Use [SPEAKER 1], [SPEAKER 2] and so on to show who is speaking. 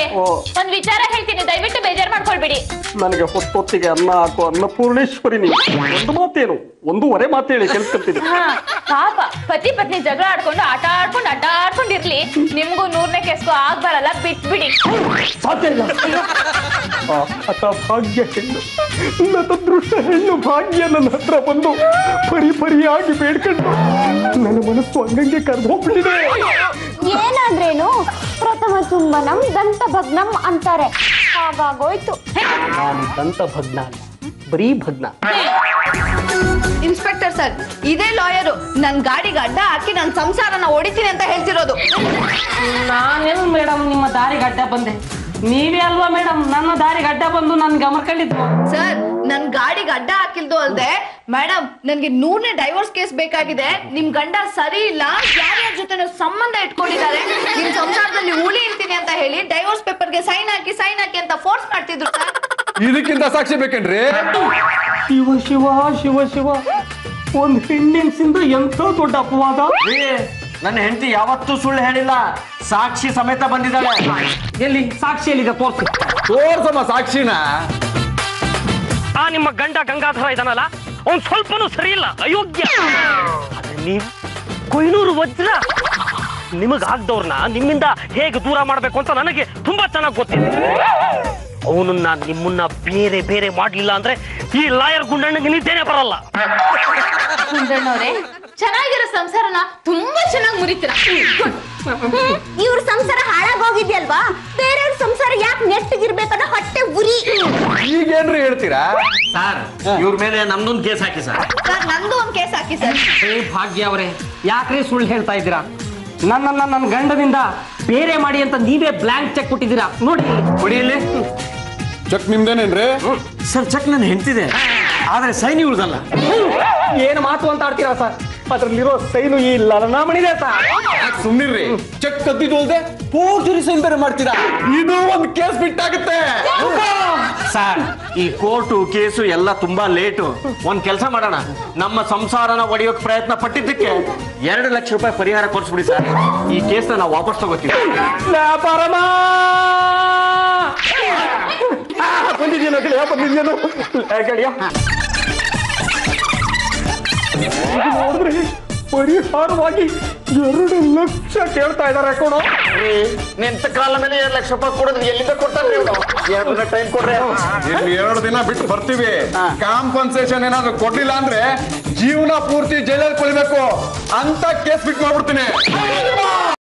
[SPEAKER 1] ಓ.
[SPEAKER 2] ಒಂದ್ ವಿಚಾರ ಹೇಳ್ತೀನಿ ದಯವಿಟ್ಟು ಬೇಜಾರ್ ಮಾಡ್ಕೊಳ್ಬೇಡಿ
[SPEAKER 1] ನನಗೆ ಹೊತ್ತೊತ್ತಿಗೆ ಅನ್ನ ಹಾಕೋ ಅನ್ನಪೂರ್ಣೇಶ್ವರಿ ನೀವು ಒಂದು ಮಾತೇನು ಒಂದೂವರೆ ಮಾತು ಹೇಳಿ ಕೇಳ್ಕೊಳ್ತೀನಿ
[SPEAKER 2] ಹಾ ಪಾಪ ಪತಿ ಪತ್ನಿ ಜಗಳ ಆಡ್ಕೊಂಡು ಆಟ ಆಡ್ಕೊಂಡು ಅಡ್ಡ ಆಡ್ಕೊಂಡಿರ್ಲಿ ನಿಮ್ಗೂ ನೂರನೇ ಕೆಸ್ಕೋ ಆಗ್ಬಾರಲ್ಲ ಬಿಟ್ಬಿಡಿ
[SPEAKER 1] ಸಾಧ್ಯ ಇಲ್ಲ ಆ ಹತ ಭಾಗ್ಯ ಹೆಣ್ಣು ನನ್ನ ದೃಷ್ಟ ಹೆಣ್ಣು ಭಾಗ್ಯ ನನ್ನ ಹತ್ರ ಬಂದು ಪರಿ ಪರಿಯಾಗಿ ಬೇಡ್ಕೊಂಡು ನನ್ನ ಮನಸ್ಸು ಹಂಗಂಗೆ ಕರೆದು ಹೋಗ್ಬಿಟ್ಟಿದೆ
[SPEAKER 3] ಏನಾದ್ರೇನು ಪ್ರಥಮ ಚುಂಬನಂ ದಂತ ಭಗ್ನಂ ಅಂತಾರೆ ಹಾಗಾಗೋಯ್ತು
[SPEAKER 1] ನಾನು ದಂತ ಭಗ್ನ ಅಲ್ಲ ಬರೀ ಭಗ್ನ
[SPEAKER 4] ಇನ್ಸ್ಪೆಕ್ಟರ್ ಸರ್ ಇದೇ ಲಾಯರು ನನ್ ಗಾಡಿಗೆ ಅಡ್ಡ ಹಾಕಿ ನನ್ ಸಂಸಾರನ ಹೊಡಿತೀನಿ ಅಂತ ಹೇಳ್ತಿರೋದು
[SPEAKER 5] ನಾನೆಲ್ ಮೇಡಮ್ ನಿಮ್ಮ ದಾರಿಗೆ ಅಡ್ಡ ಬಂದೆ ನೀವೇ ಅಲ್ವಾ ಮೇಡಮ್ ನನ್ನ ದಾರಿಗೆ ಅಡ್ಡ ಬಂದು ನನ್ ಗಮರ್ಕೊಂಡಿದ್ದು
[SPEAKER 4] ಸರ್ ನನ್ ಗಾಡಿಗೆ ಅಡ್ಡ ಹಾಕಿಲ್ದು ಅಲ್ದೆ ಮೇಡಮ್ ನನ್ಗೆ ನೂರನೇ ಡೈವೋರ್ಸ್ ಕೇಸ್ ಬೇಕಾಗಿದೆ ನಿಮ್ ಗಂಡ ಸರಿ ಇಲ್ಲ ಯಾರ್ಯಾರ ಜೊತೆ ಸಂಬಂಧ ಇಟ್ಕೊಂಡಿದ್ದಾರೆ ನಿಮ್ ಸಂಸಾರದಲ್ಲಿ ಉಳಿ ಇರ್ತೀನಿ ಅಂತ ಹೇಳಿ ಡೈವೋರ್ಸ್ ಪೇಪರ್ಗೆ ಸೈನ್ ಹಾಕಿ ಸೈನ್ ಹಾಕಿ ಅಂತ ಫೋರ್ಸ್ ಮಾಡ್ತಿದ್ರು ಸರ್
[SPEAKER 6] ಇದಕ್ಕಿಂತ ಸಾಕ್ಷಿ ಬೇಕೇನ್ರಿ
[SPEAKER 1] ಶಿವ ಶಿವ ಶಿವ ಶಿವ ಒಂದ್ ಹೆಣ್ಣಿನ್ಸಿಂದ ಎಂಥ ದೊಡ್ಡ ಅಪವಾದ
[SPEAKER 7] ನನ್ನ ಹೆಂಡತಿ ಯಾವತ್ತೂ ಸುಳ್ಳು ಹೇಳಿಲ್ಲ ಸಾಕ್ಷಿ ಸಮೇತ ಬಂದಿದ್ದಾಳೆ
[SPEAKER 5] ಎಲ್ಲಿ ಸಾಕ್ಷಿ ಎಲ್ಲಿದೆ ತೋರ್ಸಿ
[SPEAKER 6] ತೋರ್ಸಮ್ಮ ಸಾಕ್ಷಿನ
[SPEAKER 8] ಆ ನಿಮ್ಮ ಗಂಡ ಗಂಗಾಧರ ಇದಾನಲ್ಲ ಅವ್ನ್ ಸ್ವಲ್ಪನೂ ಸರಿ ಇಲ್ಲ ಅಯೋಗ್ಯ ಆದ್ರೆ ನೀವು ಕೊಯ್ನೂರು ವಜ್ರ ನಿಮಗಾಗ್ದವ್ರನ್ನ ನಿಮ್ಮಿಂದ ಹೇಗೆ ದೂರ ಮಾಡ್ಬೇಕು ಅಂತ ನನಗೆ ತುಂಬಾ ಚೆನ್ನಾಗಿ ಗೊತ್ತಿದೆ ಅವನನ್ನ ನಿಮ್ಮನ್ನ ಬೇರೆ ಬೇರೆ ಮಾಡ್ಲಿಲ್ಲ ಅಂದ್ರೆ ಈ ಲಾಯರ್ ಗುಂಡಣ್ಣಗೆ ನಿದ್ದೆನೆ ಬರಲ್ಲ
[SPEAKER 2] ಕುಂದಣ್ಣವ್ರೆ ಚೆನ್ನಾಗಿರೋ ಸಂಸಾರನ ತುಂಬಾ ಚೆನ್ನಾಗಿ ಮುರಿತೀರ
[SPEAKER 3] ಇವ್ರ ಸಂಸಾರ ಹಾಳಾಗೋಗಿದ್ಯಲ್ವಾ ಬೇರೆಯವ್ರ ಸಂಸಾರ ಯಾಕೆ ನೆಟ್ಟಗಿರ್ಬೇಕನ್ನೋ ಹೊಟ್ಟೆ ಉರಿ
[SPEAKER 6] ಈಗೇನ್ರಿ ಹೇಳ್ತೀರಾ
[SPEAKER 7] ಸರ್ ಇವ್ರ ಮೇಲೆ ನಮ್ದೊಂದು ಕೇಸ್ ಹಾಕಿ ಸರ್
[SPEAKER 4] ಸರ್ ನಂದು ಒಂದ್ ಕೇಸ್ ಹಾಕಿ ಸರ್
[SPEAKER 5] ಏ ಭಾಗ್ಯ ಅವರೇ ಯಾಕ್ರಿ ಸುಳ್ಳು ಹೇಳ್ತಾ ಇದ್ದೀರಾ ನನ್ನನ್ನ ನನ್ನ ಗಂಡನಿಂದ ಬೇರೆ ಮಾಡಿ ಅಂತ ನೀವೇ ಬ್ಲಾಂಕ್ ಚೆಕ್ ಕೊಟ್ಟಿದ್ದೀರಾ ನೋಡಿ ಇಲ್ಲಿ.
[SPEAKER 7] ಕೊಡಿ ಇಲ್ಲಿ
[SPEAKER 6] ಚೆಕ್ ನಿಮ್ದೇನೇನ್ರಿ
[SPEAKER 7] ಸರ್ ಚೆಕ್ ನನ್ನ ಹೆಂಡ್ತಿದೆ ಆದ್ರೆ ಸೈನ್ ಇವ್ರದಲ್ಲ
[SPEAKER 1] ಏನು ಮಾತು ಅಂತ ಆಡ್ತೀರಾ ಸರ್ ಅದ್ರಲ್ಲಿರೋ ಸೈನು ಈ ಲಲನಾಮಣಿದೆ ಸರ್
[SPEAKER 6] ಯಾಕ್ ಸುಮ್ನಿರ್ರಿ ಚೆಕ್ ಕದ್ದಿದ್ದು ಅಲ್ದೆ ಪೂರ್ತಿ ಸೈನ್ ಬೇರೆ ಮಾಡ್ತೀರಾ ಇದು ಒಂದ್ ಕೇಸ್ ಬಿಟ್ಟಾಗುತ್ತೆ
[SPEAKER 7] ಸರ್ ಈ ಕೋರ್ಟು ಕೇಸು ಎಲ್ಲ ತುಂಬಾ ಲೇಟು ಒಂದ್ ಕೆಲಸ ಮಾಡೋಣ ನಮ್ಮ ಸಂಸಾರನ ಒಡೆಯೋಕ್ ಪ್ರಯತ್ನ ಪಟ್ಟಿದ್ದಕ್ಕೆ ಎರಡು ಲಕ್ಷ ರೂಪಾಯಿ ಪರಿಹಾರ ಕೊಡ್ಸ್ಬಿಡಿ ಸರ್ ಈ ಕೇಸ್ನ ನಾವು ವಾಪಸ್ ತಗೋತೀವಿ
[SPEAKER 1] ಲಾ ಪರಮ ಆ, ಬಂದಿದ್ಯೇನೋ ಗೆಳೆಯ ಬಂದಿದ್ಯೇನೋ ಲೇ ಗೆಳೆಯ ಇದು ನೋಡಿದ್ರೆ ಪರಿಹಾರವಾಗಿ ಎರಡು ಲಕ್ಷ ಕೇಳ್ತಾ ಇದಾರೆ ಕೊಡು
[SPEAKER 7] ನಿಂತ ಕಾಲ ಮೇಲೆ ಎರಡು ಲಕ್ಷ ರೂಪಾಯಿ ಕೊಡೋದು ಎಲ್ಲಿಂದ ಕೊಡ್ತಾರೆ ಎರಡು ದಿನ ಟೈಮ್ ಕೊಡ್ರಿ
[SPEAKER 6] ಇನ್ನು ಎರಡು ದಿನ ಬಿಟ್ಟು ಬರ್ತೀವಿ ಕಾಂಪನ್ಸೇಷನ್ ಏನಾದ್ರು ಕೊಡ್ಲಿಲ್ಲ ಅಂದ್ರೆ ಜೀವನ ಪೂರ್ತಿ ಜೈಲಲ್ಲಿ ಕೊಳಿಬೇಕು ಅಂತ ಕೇಸ್ ಬಿಟ್ಟು ಮಾಡ್ಬಿಡ್ತೀನಿ